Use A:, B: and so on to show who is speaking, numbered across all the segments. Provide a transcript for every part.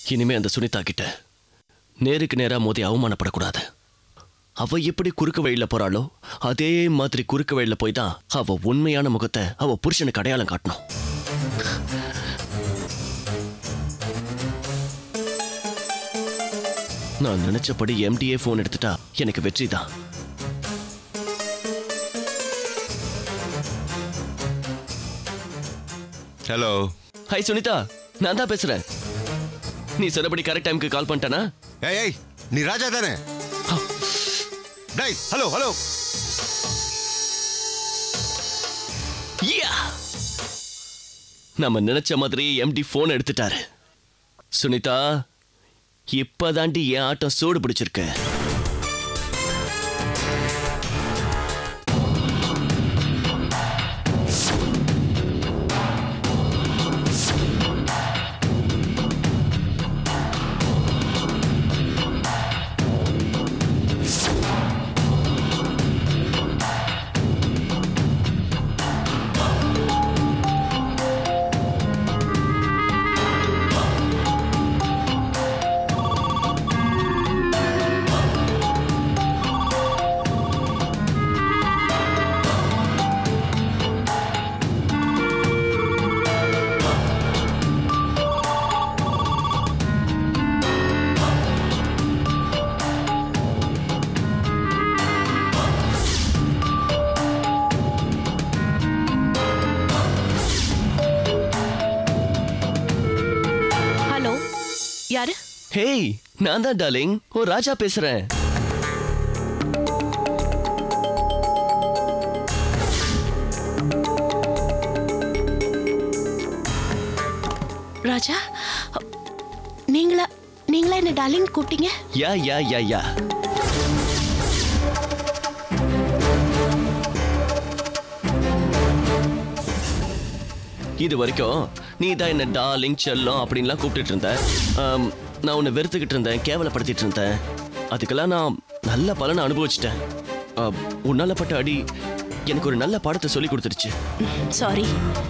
A: இனிமே அந்த சுனிதா கிட்ட நேருக்கு நேரா மோதி அவமானப்படக்கூடாது அவ எப்படி குறுக்கு வழியில போறாளோ அதே மாதிரி குறுக்கு வழியில போய் தான் அவ உண்மையான முகத்தை அவ புருஷனுக்கு அடையாளம் காட்டணும் நான் நினைச்சபடி எம்டிஏ ஃபோன் எடுத்துட்டா எனக்கு வெற்றி தான்
B: ஹலோ
A: ஹாய் சுனிதா நான் தான் பேசுறேன் நீ சொன்னபடி கரெக்ட் டைம்க்கு கால் பண்ணிட்டானா
B: ஏய் ஏய் நீ ராஜா தானே டேய் ஹலோ ஹலோ
A: யா நம்ம நினைச்ச மாதிரி எம்டி ஃபோன் எடுத்துட்டாரு சுனிதா இப்பதாண்டி என் ஆட்டம் சூடு பிடிச்சிருக்கு
C: ஹலோ யாரு
A: ஹேய் நான் தான் டார்லிங் ஓ ராஜா பேசுறேன்
C: ராஜா நீங்களா நீங்களா என்ன டார்லிங் கூப்பிட்டீங்க
A: யா யா யா யா இது வரைக்கும் நீ தான் என்ன டார்லிங் செல்லம் அப்படின்லாம் கூப்பிட்டுட்டு இருந்த ஆம், நான் உன்னை வெறுத்துக்கிட்டு இருந்தேன் கேவலப்படுத்திட்டு இருந்தேன் அதுக்கெல்லாம் நான் நல்ல பலனை அனுபவிச்சிட்டேன் ஆ, உன்னால பட்ட அடி எனக்கு ஒரு நல்ல பாடத்தை சொல்லி கொடுத்துருச்சு
C: சாரி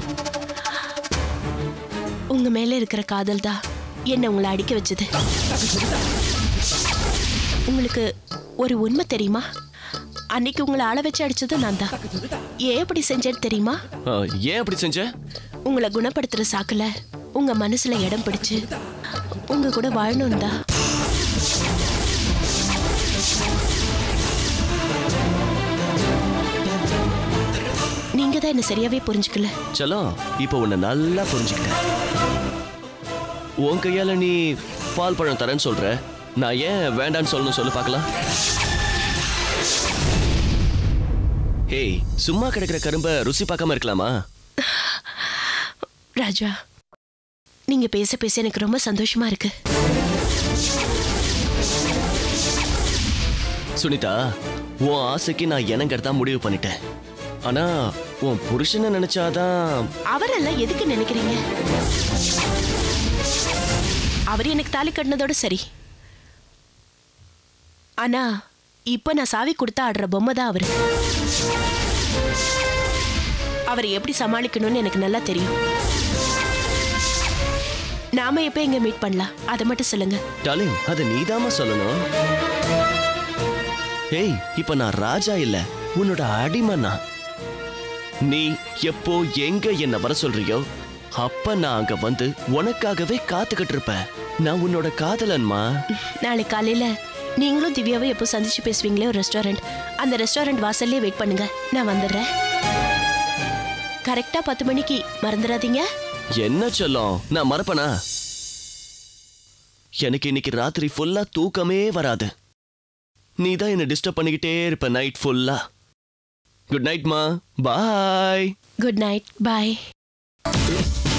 C: உங்க மேல இருக்கிற காதல் தான் என்ன உங்களை அடிக்க வச்சது உங்களுக்கு ஒரு உண்மை தெரியுமா அன்னைக்கு உங்களை அழ வச்சு அடிச்சது நான் தான் ஏன் அப்படி செஞ்சேன்னு தெரியுமா
A: ஆ, ஏன் அப்படி செஞ்ச
C: உங்களை குணப்படுத்துற சாக்குல உங்க மனசுல இடம் பிடிச்சு உங்க கூட வாழணும் தான் நீங்க தான் என்ன சரியாவே புரிஞ்சுக்கல
A: செல்லம் இப்போ உன்னை நல்லா புரிஞ்சுக்கிட்டேன் உன் கையால நீ பால் பழம் தரேன்னு சொல்ற நான் ஏன் வேண்டான்னு சொல்லணும் சொல்லு பார்க்கலாம் ஏய் சும்மா கிடைக்கிற கரும்ப ருசி பார்க்காம இருக்கலாமா
C: ராஜா நீங்க பேச பேச எனக்கு ரொம்ப சந்தோஷமா இருக்கு
A: சுனிதா உன் ஆசைக்கு நான் இணங்கறதா முடிவு பண்ணிட்டேன் ஆனா உன் புருஷனை நினைச்சாதான்
C: அவரெல்லாம் எதுக்கு நினைக்கிறீங்க அவர் எனக்கு தாலி கட்டினதோட சரி ஆனா இப்ப நான் சாவி கொடுத்தா ஆடுற பொம்மை தான் அவரு அவரை எப்படி சமாளிக்கணும்னு எனக்கு நல்லா தெரியும் நாம எப்ப எங்க மீட் பண்ணலாம் அதை மட்டும் சொல்லுங்க
A: டாலிங் அதை நீதாம்மா சொல்லணும் ஏய் இப்ப நான் ராஜா இல்ல உன்னோட அடிமனா நீ எப்போ எங்க என்ன வர சொல்றியோ அப்ப நான் அங்க வந்து உனக்காகவே காத்துக்கிட்டு இருப்பேன் நான் உன்னோட காதலன்மா
C: நாளைக்கு காலையில நீங்களும் திவ்யாவும் எப்போ சந்திச்சு பேசுவீங்களே ஒரு ரெஸ்டாரண்ட் அந்த ரெஸ்டாரண்ட் வாசல்லே வெயிட் பண்ணுங்க நான் வந்துடுறேன் கரெக்டா பத்து மணிக்கு மறந்துடாதீங்க
A: என்ன சொல்லும் நான் மறப்பனா எனக்கு இன்னைக்கு ராத்திரி ஃபுல்லா தூக்கமே வராது நீ தான் என்ன டிஸ்டர்ப் பண்ணிக்கிட்டே இருப்ப நைட் ஃபுல்லா குட் நைட் மா பாய்
C: குட் நைட் பாய்